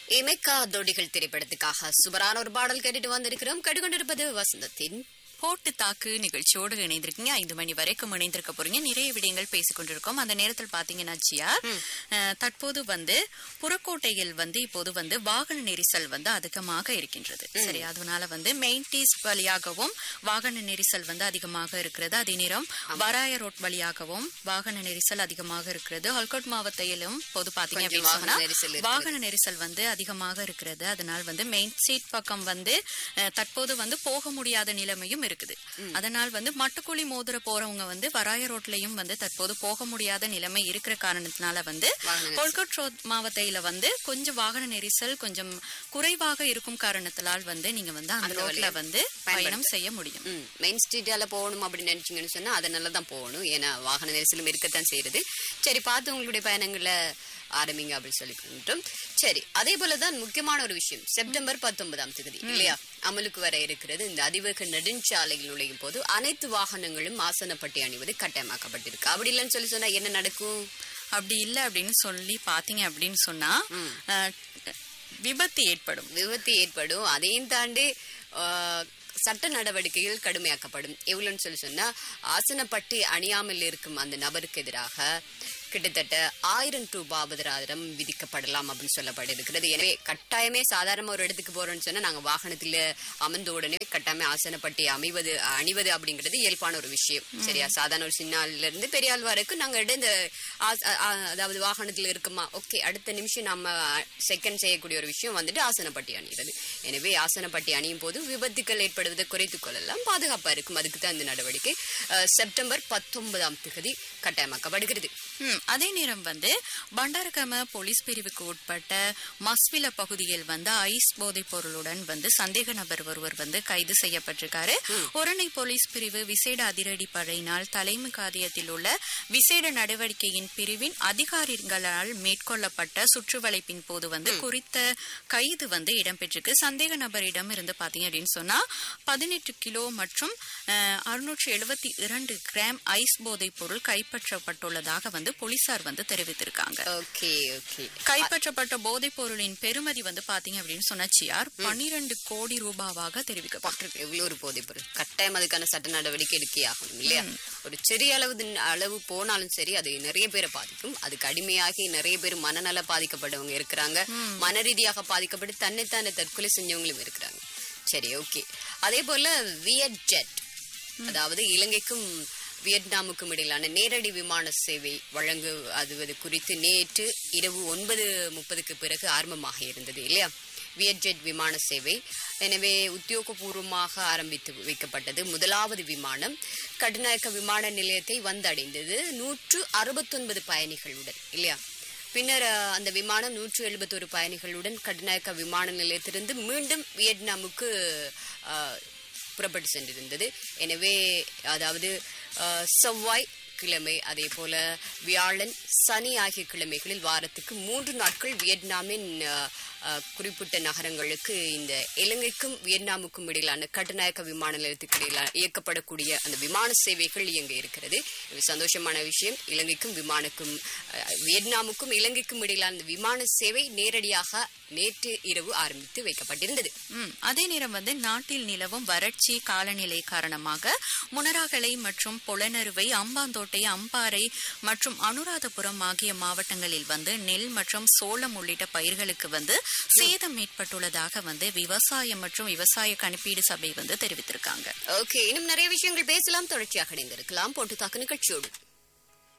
இமைக்கா தோடிகள் திரைப்படத்துக்காக சுபரான ஒரு பாடல் கேட்டுட்டு வந்திருக்கிறோம் கேட்டுக்கொண்டிருப்பது வசந்தத்தின் போட்டு தாக்கு நிகழ்ச்சியோடு இணைந்திருக்கீங்க ஐந்து மணி வரைக்கும் இணைந்திருக்க போறீங்க நிறைய விடயங்கள் பேசிக் கொண்டிருக்கோம் அந்த நேரத்தில் பாத்தீங்கன்னா ஜியா அஹ், தற்போது வந்து புறக்கோட்டையில் வந்து இப்போது வந்து வாகன நெரிசல் வந்து அதிகமாக இருக்கின்றது சரி அதனால வந்து மெயின்டீஸ் வழியாகவும் வாகன நெரிசல் வந்து அதிகமாக இருக்கிறது அதே நேரம் வராய ரோட் வழியாகவும் வாகன நெரிசல் அதிகமாக இருக்கிறது ஹல்கோட் மாவட்டத்திலும் பொது பாத்தீங்க கொஞ்சம் அப்படின்னு வாகன சொன்னா நெரிசல் இருக்கிறது. வாகன நெரிசல் வந்து அதிகமாக இருக்கிறது அதனால் வந்து மெயின் சீட் பக்கம் வந்து அஹ், தற்போது வந்து போக முடியாத நிலைமையும் இருக்குது அதனால் வந்து மட்டுக்குழி மோதிர போறவங்க வந்து வராய ரோட்லயும் வந்து தற்போது போக முடியாத நிலைமை இருக்கிற காரணத்தினால வந்து வாகன நெரிசல். கோல்கட் ரோட் மாவட்டத்தில வந்து கொஞ்சம் வாகன நெரிசல் கொஞ்சம் குறைவாக இருக்கும் காரணத்தினால் வந்து நீங்க வந்து அந்த அந்த ரோட்ல வழியா வந்து பயணம் செய்ய முடியும் ம், மெயின் ஸ்ட்ரீட்டால போகணும் அப்படின்னு நினைச்சீங்கன்னு சொன்னா அதனால தான் போகணும் ஏன்னா வாகன நெரிசலும் இருக்கத்தான் செய்யுது சரி பார்த்து உங்களுடைய பயணங்களை ஆரம்பிங்க அப்படின்னு சொல்லிக்கிட்டோம் சரி அதே போலதான் முக்கியமான ஒரு விஷயம் செப்டம்பர் பத்தொன்பதாம் தேதி இல்லையா அமலுக்கு வர இருக்கிறது இந்த அதிவேக நெடுஞ்சாலையில் நுழையும் போது அனைத்து வாகனங்களும் ஆசனப்பட்டி அணிவது கட்டாயமாக்கப்பட்டிருக்கு அப்படி இல்லைன்னு சொல்லி சொன்னா என்ன நடக்கும் அப்படி இல்ல அப்படின்னு சொல்லி பாத்தீங்க அப்படின்னு சொன்னா அஹ், விபத்து ஏற்படும் விபத்து ஏற்படும் அதையும் தாண்டி ஆ, சட்ட நடவடிக்கைகள் கடுமையாக்கப்படும் எவ்வளவுன்னு சொல்லி சொன்னா ஆசனப்பட்டி அணியாமல் இருக்கும் அந்த நபருக்கு எதிராக கிட்டத்தட்ட ஆயிரம் ரூபாய் அபராதம் விதிக்கப்படலாம் அப்படின்னு சொல்லப்பட்டிருக்கிறது எனவே கட்டாயமே சாதாரண ஒரு இடத்துக்கு போறோம்னு சொன்னா நாங்க வாகனத்துல அமர்ந்த உடனே கட்டாயமே ஆசனப்பட்டி அமைவது அணிவது அப்படிங்கிறது இயல்பான ஒரு விஷயம் சரியா சாதாரண ஒரு சின்ன ஆள்ல இருந்து பெரிய ஆள் வரைக்கும் நாங்க இடம் இந்த ஆஸ்- அ- அ- அதாவது வாகனத்துல இருக்குமா ஓகே அடுத்த நிமிஷம் நம்ம செகண்ட் செய்யக்கூடிய ஒரு விஷயம் வந்துட்டு ஆசனப்பட்டி அணிகிறது எனவே ஆசனப்பட்டி அணியும் போது விபத்துக்கள் ஏற்படுவதை குறைத்துக் கொள்ளலாம் பாதுகாப்பா இருக்கும் அதுக்கு தான் இந்த நடவடிக்கை அஹ், செப்டம்பர் பத்தொன்பதாம் தேதி கட்டாயமாக்கப்படுகிறது ம், அதே நேரம் வந்து பண்டாரகம போலீஸ் பிரிவுக்கு உட்பட்ட மஸ்வில பகுதியில் வந்து ஐஸ் போதைப் பொருளுடன் வந்து சந்தேக நபர் ஒருவர் வந்து கைது செய்யப்பட்டிருக்காரு ஒரணை போலீஸ் பிரிவு விசேட அதிரடி படையினால் தலைமை காரியத்தில் உள்ள விசேட நடவடிக்கையின் பிரிவின் அதிகாரிகளால் மேற்கொள்ளப்பட்ட சுற்றுவளைப்பின் போது வந்து குறித்த கைது வந்து இடம்பெற்றிருக்கு சந்தேக நபரிடம் இருந்து பாத்தீங்க அப்படின்னு சொன்னா பதினெட்டு கிலோ மற்றும் அறுநூற்றி எழுபத்தி இரண்டு கிராம் ஐஸ் போதைப் பொருள் கைப்பற்றப்பட்டுள்ளதாக வந்து போலீசார் வந்து தெரிவித்திருக்காங்க ஓகே ஓகே கைப்பற்றப்பட்ட போதைப் பொருளின் பெறுமதி வந்து பாத்தீங்க அப்படின்னு சொன்னா சியார் பன்னிரண்டு கோடி ரூபாவாக தெரிவிக்கப்பட்டிருக்கு எவ்வளவு ஒரு போதைப் பொருள் கட்டாயம் அதுக்கான சட்ட நடவடிக்கை எடுக்கே ஆகணும் இல்லையா ஒரு சிறிய அளவு தின்- அளவு போனாலும் சரி அது நிறைய பேரை பாதிக்கும் அதுக்கு அடிமையாகி நிறைய பேர் மனநல பாதிக்கப்பட்டவங்க இருக்கிறாங்க மன ரீதியாக பாதிக்கப்பட்டு தன்னைத்தானே தற்கொலை செஞ்சவங்களும் இருக்கிறாங்க சரி ஓகே அதே போல வியட் ஜெட் அதாவது இலங்கைக்கும் வியட்நாமுக்கும் இடையிலான நேரடி விமான சேவை வழங்கு அதுவது குறித்து நேற்று இரவு ஒன்பது முப்பதுக்கு பிறகு ஆரம்பமாக இருந்தது இல்லையா வியட்ஜெட் விமான சேவை எனவே உத்தியோகபூர்வமாக ஆரம்பித்து வைக்கப்பட்டது முதலாவது விமானம் கட்டுநாயக்க விமான நிலையத்தை வந்தடைந்தது நூற்று அறுபத்தொன்பது பயணிகளுடன் இல்லையா பின்னர் அஹ், அந்த விமானம் நூற்று எழுபத்தொரு பயணிகளுடன் கட்டுநாயக்க விமான நிலையத்திலிருந்து மீண்டும் வியட்நாமுக்கு அஹ், புறப்பட்டு சென்றிருந்தது எனவே அதாவது அஹ், செவ்வாய் கிழமை அதே போல வியாழன் சனி ஆகிய கிழமைகளில் வாரத்துக்கு மூன்று நாட்கள் வியட்நாமின் அஹ், அஹ், குறிப்பிட்ட நகரங்களுக்கு இந்த இலங்கைக்கும் வியட்நாமுக்கும் இடையிலான கட்டுநாயக்க விமான நிலையத்துக்கு இடையிலான இயக்கப்படக்கூடிய அந்த விமான சேவைகள் இயங்க இருக்கிறது இது சந்தோஷமான விஷயம் இலங்கைக்கும் விமானக்கும் அஹ், வியட்நாமுக்கும் இலங்கைக்கும் இடையிலான அந்த விமான சேவை நேரடியாக நேற்று இரவு ஆரம்பித்து வைக்கப்பட்டிருந்தது ம், அதே நேரம் வந்து நாட்டில் நிலவும் வறட்சி காலநிலை காரணமாக முனராகலை மற்றும் புலனறுவை அம்பாந்தோட்டை அம்பாறை மற்றும் அனுராதபுரம் ஆகிய மாவட்டங்களில் வந்து நெல் மற்றும் சோளம் உள்ளிட்ட பயிர்களுக்கு வந்து சேதம் ஏற்பட்டுள்ளதாக வந்து விவசாயம் மற்றும் விவசாய கணிப்பீடு சபை வந்து தெரிவித்திருக்காங்க ஓகே இன்னும் நிறைய விஷயங்கள் பேசலாம் தொடர்ச்சியாக இணைந்திருக்கலாம் போட்டு தாக்கு நிகழ்ச்சியோடு